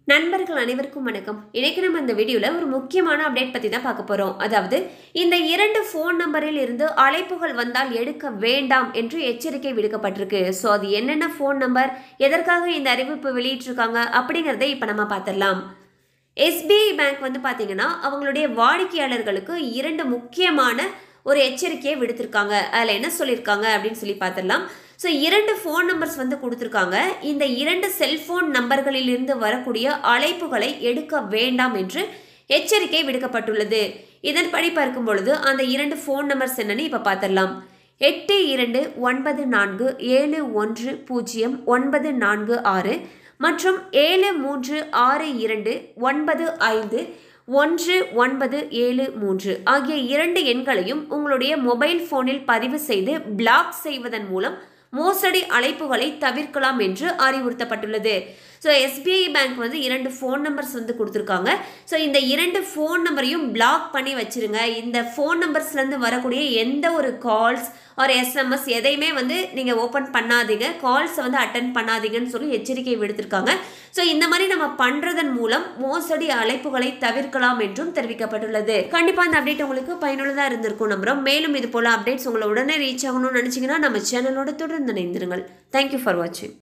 நண்பர்கள் அனைவருக்கும் வணக்கம் இன்னைக்கு நம்ம இந்த வீடியோவில் ஒரு முக்கியமான அப்டேட் பற்றி தான் பார்க்க போகிறோம் அதாவது இந்த இரண்டு ஃபோன் நம்பரில் இருந்து அழைப்புகள் வந்தால் எடுக்க வேண்டாம் என்று எச்சரிக்கை விடுக்கப்பட்டிருக்கு ஸோ அது என்னென்ன ஃபோன் நம்பர் எதற்காக இந்த அறிவிப்பு வெளியிட்டிருக்காங்க அப்படிங்கிறத இப்போ நம்ம பார்த்துடலாம் எஸ்பிஐ பேங்க் வந்து பார்த்தீங்கன்னா அவங்களுடைய வாடிக்கையாளர்களுக்கு இரண்டு முக்கியமான ஒரு எச்சரிக்கையை விடுத்திருக்காங்க அதில் என்ன சொல்லியிருக்காங்க அப்படின்னு சொல்லி பார்த்துடலாம் ஸோ இரண்டு ஃபோன் நம்பர்ஸ் வந்து கொடுத்துருக்காங்க இந்த இரண்டு செல்ஃபோன் நம்பர்களிலிருந்து வரக்கூடிய அழைப்புகளை எடுக்க வேண்டாம் என்று எச்சரிக்கை விடுக்கப்பட்டுள்ளது இதன்படி பார்க்கும் பொழுது அந்த இரண்டு ஃபோன் நம்பர்ஸ் என்னன்னு இப்போ பார்த்துடலாம் எட்டு இரண்டு ஒன்பது நான்கு ஏழு ஒன்று பூஜ்ஜியம் ஒன்பது நான்கு ஆறு மற்றும் ஏழு மூன்று ஆறு இரண்டு ஒன்பது ஐந்து ஒன்று ஒன்பது ஏழு மூன்று ஆகிய இரண்டு எண்களையும் உங்களுடைய மொபைல் ஃபோனில் பதிவு செய்து பிளாக் செய்வதன் மூலம் மோசடி அழைப்புகளை தவிர்க்கலாம் என்று அறிவுறுத்தப்பட்டுள்ளது ஸோ எஸ்பிஐ பேங்க் வந்து இரண்டு ஃபோன் நம்பர்ஸ் வந்து கொடுத்துருக்காங்க ஸோ இந்த இரண்டு ஃபோன் நம்பரையும் பிளாக் பண்ணி வச்சிருங்க இந்த ஃபோன் நம்பர்ஸ்லேருந்து வரக்கூடிய எந்த ஒரு கால்ஸ் ஒரு எஸ்எம்எஸ் எதையுமே வந்து நீங்கள் ஓப்பன் பண்ணாதீங்க கால்ஸை வந்து அட்டன் பண்ணாதீங்கன்னு சொல்லி எச்சரிக்கை விடுத்திருக்காங்க ஸோ இந்த மாதிரி நம்ம பண்ணுறதன் மூலம் மோசடி அழைப்புகளை தவிர்க்கலாம் என்றும் தெரிவிக்கப்பட்டுள்ளது கண்டிப்பாக இந்த அப்டேட் உங்களுக்கு பயனுள்ளதாக இருந்திருக்கும் நம்புறோம் மேலும் இது போல அப்டேட்ஸ் உங்களை உடனே ரீச் ஆகணும்னு நினச்சிங்கன்னா நம்ம சேனலோட தொடர்ந்து இணைந்திருங்கள் தேங்க்யூ ஃபார் வாட்சிங்